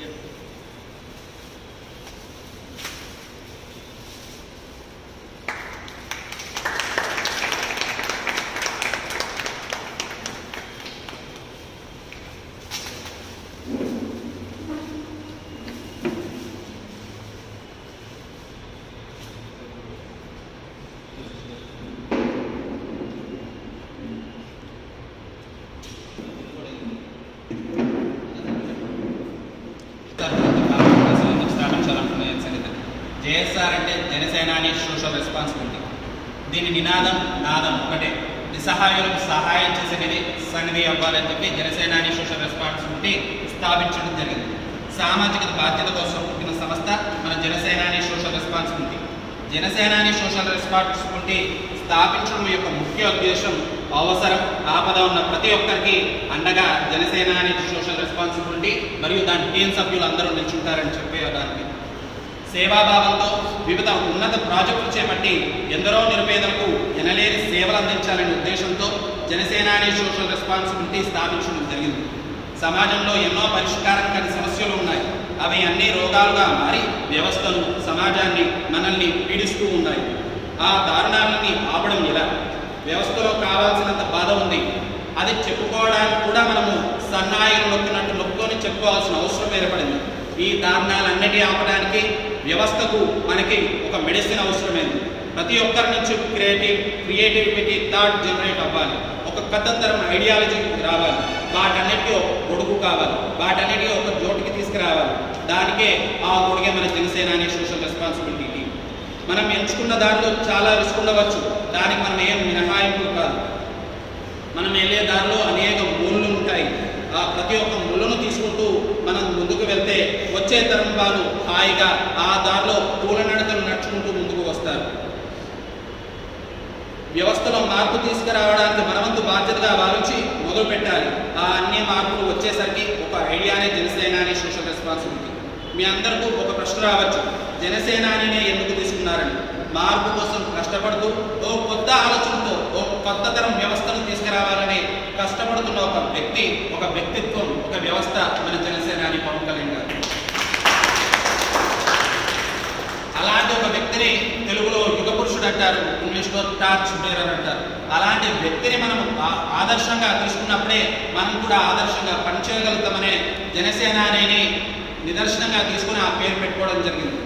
JSR అంటే జనసేనాని social responsibility దీని నినాదం నాదం ఒకటే నిస్సహాయులకు సహాయం చేసేది సన్నిధి అవ్వాలని చెప్పి జనసేనాని సోషల్ రెస్పాన్సిబిలిటీ స్థాపించడం జరిగింది సామాజిక బాధ్యత కోసం పుట్టిన సంస్థ మన జనసేనాని సోషల్ రెస్పాన్సిబిలిటీ జనసేనాని సోషల్ రెస్పాన్సిబిలిటీ స్థాపించడం యొక్క ముఖ్య ఉద్దేశం అవసరం ఆపద ఉన్న ప్రతి ఒక్కరికి అండగా జనసేనాని సోషల్ రెస్పాన్సిబిలిటీ మరియు దాని టీం సభ్యులు అందరూ నిల్చుంటారని చెప్పేదానికి సేవాభావంతో వివిధ ఉన్నత ప్రాజెక్టులు చేపట్టి ఎందరో నిరుపేదలకు ఎనలేని సేవలు అందించాలనే ఉద్దేశంతో జనసేనాని సోషల్ రెస్పాన్సిబిలిటీ స్థాపించడం జరిగింది సమాజంలో ఎన్నో పరిష్కారం కాని సమస్యలు ఉన్నాయి అవి అన్ని రోగాలుగా మారి వ్యవస్థను సమాజాన్ని మనల్ని పీడిస్తూ ఉన్నాయి ఆ దారుణాలని ఆపడం ఎలా వ్యవస్థలో కావాల్సినంత బాధ ఉంది అది చెప్పుకోవడానికి కూడా మనము సన్నాయిలు నొక్కినట్టు నొక్కుని చెప్పుకోవాల్సిన అవసరం ఏర్పడింది ఈ దారుణాలన్నిటి ఆపడానికి వ్యవస్థకు మనకి ఒక మెడిసిన్ అవసరమైంది ప్రతి ఒక్కరి నుంచి క్రియేటివ్ క్రియేటివిటీ థాట్ జనరేట్ అవ్వాలి ఒక కొత్త తరం ఐడియాలజీ రావాలి వాటన్నిటికీ ఒక గొడుగు కావాలి వాటన్నిటికీ ఒక జోటికి తీసుకురావాలి దానికే ఆ గొడుగే మన జనసేన అనే సోషల్ రెస్పాన్సిబిలిటీ మనం ఎంచుకున్న దారిలో చాలా రిస్క్ ఉండవచ్చు దానికి మనం ఏం మినహాయింపు కాదు మనం వెళ్ళే దారిలో అనేక ముళ్ళు ఉంటాయి ఆ ప్రతి ఒక్క ముళ్ళను తీసుకుంటూ మనం ముందుకు వెళ్తే వచ్చే తరం వారు హాయిగా ఆ దారిలో పూల నడకలు నడుచుకుంటూ ముందుకు వస్తారు వ్యవస్థలో మార్పు తీసుకురావడానికి మనవంతు బాధ్యతగా భావించి మొదలు పెట్టాలి ఆ అన్ని మార్పులు వచ్చేసరికి ఒక ఐడియానే జనసేన అనే సోషల్ రెస్పాన్సిబిలిటీ మీ అందరికీ ఒక ప్రశ్న రావచ్చు జనసేనానినే ఎందుకు తీసుకున్నారని మార్పు కోసం కష్టపడుతూ ఓ కొత్త ఆలోచనతో ఓ కొత్త తరం వ్యవస్థను తీసుకురావాలని కష్టపడుతున్న ఒక వ్యక్తి ఒక వ్యక్తిత్వం ఒక వ్యవస్థ మన జనసేనాని పవన్ కళ్యాణ్ గారు అలాంటి ఒక వ్యక్తిని తెలుగులో యుగ పురుషుడు అంటారు ఇంగ్లీష్లో టార్చ్ బేరర్ అంటారు అలాంటి వ్యక్తిని మనం ఆ- ఆదర్శంగా తీసుకున్నప్పుడే మనం కూడా ఆదర్శంగా పనిచేయగలుగుతామనే జనసేన అనేది నిదర్శనంగా తీసుకుని ఆ పేరు పెట్టుకోవడం జరిగింది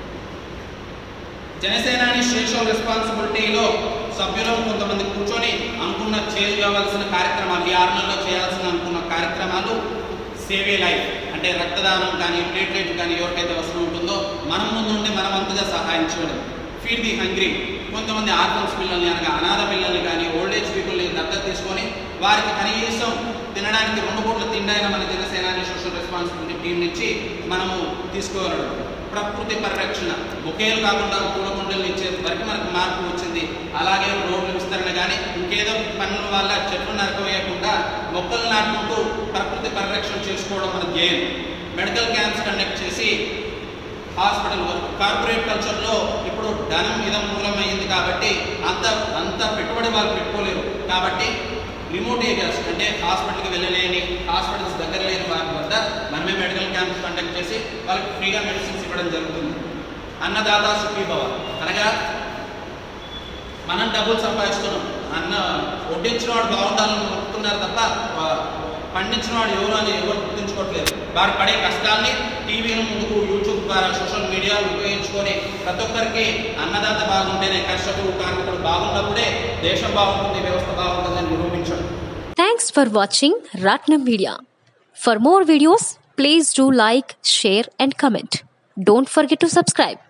జనసేనాని సోషల్ రెస్పాన్సిబిలిటీలో సభ్యులు కొంతమంది కూర్చొని అనుకున్న చేయవలసిన కార్యక్రమాలు ఈ ఆరు నెలల్లో చేయాల్సిన అనుకున్న కార్యక్రమాలు సేవే లైఫ్ అంటే రక్తదానం కానీ ప్లేట్లెట్ కానీ ఎవరికైతే అవసరం ఉంటుందో మనం ముందు నుండి మనం అంతగా సహాయం చేయడం ఫీడ్ ది హంగ్రీ కొంతమంది ఆర్ఫన్స్ పిల్లల్ని అనగా అనాథ పిల్లల్ని కానీ ఓల్డ్ ఏజ్ పీపుల్ని దత్తత తీసుకొని వారికి కనీసం తినడానికి రెండు పూట్ల తిండైన మన జనసేనాని సోషల్ రెస్పాన్సిబిలిటీ టీం నుంచి మనము తీసుకోగలడం ప్రకృతి పరిరక్షణ ఒకేలు కాకుండా పూల కుండలు ఇచ్చే వరకు మనకు మార్పు వచ్చింది అలాగే రోడ్ల విస్తరణ కానీ ఇంకేదో పనుల వల్ల చెట్లు నరకవేయకుండా మొక్కలు నాటుకుంటూ ప్రకృతి పరిరక్షణ చేసుకోవడం మన ధ్యేయం మెడికల్ క్యాంప్స్ కండక్ట్ చేసి హాస్పిటల్ వర్క్ కార్పొరేట్ కల్చర్లో ఇప్పుడు ధనం ఇదం మూలమైంది కాబట్టి అంత అంత పెట్టుబడి వాళ్ళు పెట్టుకోలేరు కాబట్టి రిమోట్ ఏరియాస్ అంటే హాస్పిటల్కి వెళ్ళలేని హాస్పిటల్స్ దగ్గర లేని వారి వద్ద మనమే మెడికల్ క్యాంప్స్ కండక్ట్ చేసి వాళ్ళకి ఫ్రీగా మెడిసిన్స్ ఇవ్వడం జరుగుతుంది అన్నదాత సుఖీభవ అనగా మనం డబ్బులు సంపాదిస్తున్నాం అన్న వడ్డించిన వాడు బాగుండాలని మొక్కుతున్నారు తప్ప వా- పండించిన వాడు ఎవరు అని ఎవరు గుర్తించుకోవట్లేదు వారు పడే కష్టాల్ని టీవీల ముందుకు యూట్యూబ్ ద్వారా సోషల్ మీడియా ఉపయోగించుకొని ప్రతి ఒక్కరికి అన్నదాత బాగుంటేనే కర్షకుడు కార్మికుడు బాగున్నప్పుడే దేశం బాగుంటుంది వ్యవస్థ బాగుంటుందని నిరూపించడం Thanks for watching Ratnam Media. For more videos, please do like, share, and comment. Don't forget to subscribe.